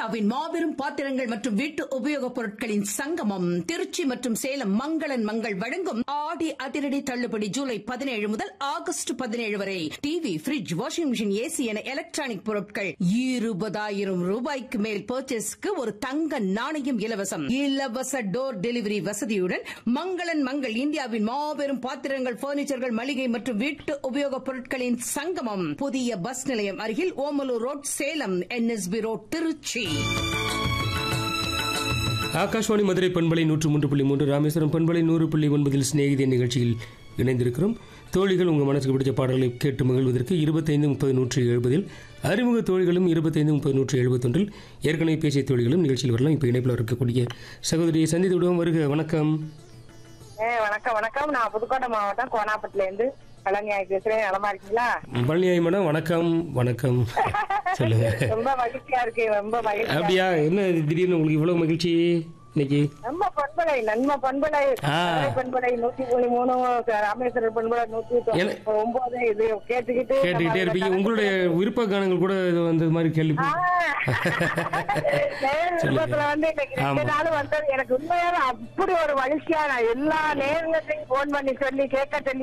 இந்தியாவின் மாபெரும் பாத்திரங்கள் மற்றும் வீட்டு உபயோகப் பொருட்களின் சங்கமம் திருச்சி மற்றும் சேலம் மங்களன் மங்கள் வழங்கும் ஆடி அதிரடி தள்ளுபடி ஜூலை பதினேழு முதல் ஆகஸ்ட் பதினேழு வரை TV fridge washing machine AC என எலக்ட்ரானிக் பொருட்கள் இருபதாயிரம் ரூபாய்க்கு மேல் பர்ச்சேஸ்க்கு ஒரு தங்க நாணயம் இலவசம் இலவச டோர் டெலிவரி வசதியுடன் மங்களன் மங்கள் இந்தியாவின் மாபெரும் பாத்திரங்கள் பர்னிச்சர்கள் மளிகை மற்றும் வீட்டு உபயோகப் பொருட்களின் சங்கமம் புதிய பஸ் நிலையம் அருகில் Omalur road Salem NSB road Trichy Akashvani Madurai பண்பலை நூற்று மூன்று புள்ளி மூன்று ராமேஸ்வரம் பண்பலை நூறு புள்ளி ஒன்பதில் சிநேகிதே நிகழ்ச்சியில் இணைந்திருக்கிறோம் தோழிகள் உங்கள் மனசுக்கு பிடிச்ச பாடல்களை கேட்டு மகிழ்வதற்கு இருபத்தைந்து முப்பது நூற்றி எழுபதில் அறிமுக தோழிகளும் இருபத்தைந்து முப்பது நூற்றி எழுபத்தொன்றில் ஏற்கனவே பேசிய தோழிகளும் நிகழ்ச்சியில் வரலாம் இப்போ இணைப்பில் இருக்கக்கூடிய சகோதரியை சந்தித்து விடுவோம் வருக வணக்கம் ஏ வணக்கம் வணக்கம் நான் புதுக்கோட்டை மாவட்டம் கோனாப்பட்டில இருந்து கலைஞாய் பேசுறேன் நலமா இருக்கீங்களா பழனியாய் மேடம் வணக்கம் வணக்கம் சொல்லுங்க ரொம்ப மகிழ்ச்சியா இருக்கு ரொம்ப மகிழ்ச்சி அப்படியா என்ன இது திடீர்னு உங்களுக்கு இவ்வளவு மகிழ்ச்சி இன்னைக்கு நம்ம பண்பலை நன்ம பண்பலை ஆ. மதுரை பண்பலை நூத்தி புள்ளி மூணு ராமேஸ்வரர் பண்பலை நூத்தி என்ன? ஒன்பது இது கேட்டுக்கிட்டு கேட்டுக்கிட்டே இருப்பீங்க உங்களுடைய விருப்ப கானங்கள் கூட இது வந்து இது மாதிரி கேள்வி ஆ. நேர் விருப்பத்துல வந்து இன்னைக்கு ரெண்டு ஆமா. நாள் வந்தது எனக்கு உண்மையான அப்படி ஒரு மகிழ்ச்சியா நான் எல்லா நேரங்களையும் போன் பண்ணி சொல்லி கேட்க சொல்லி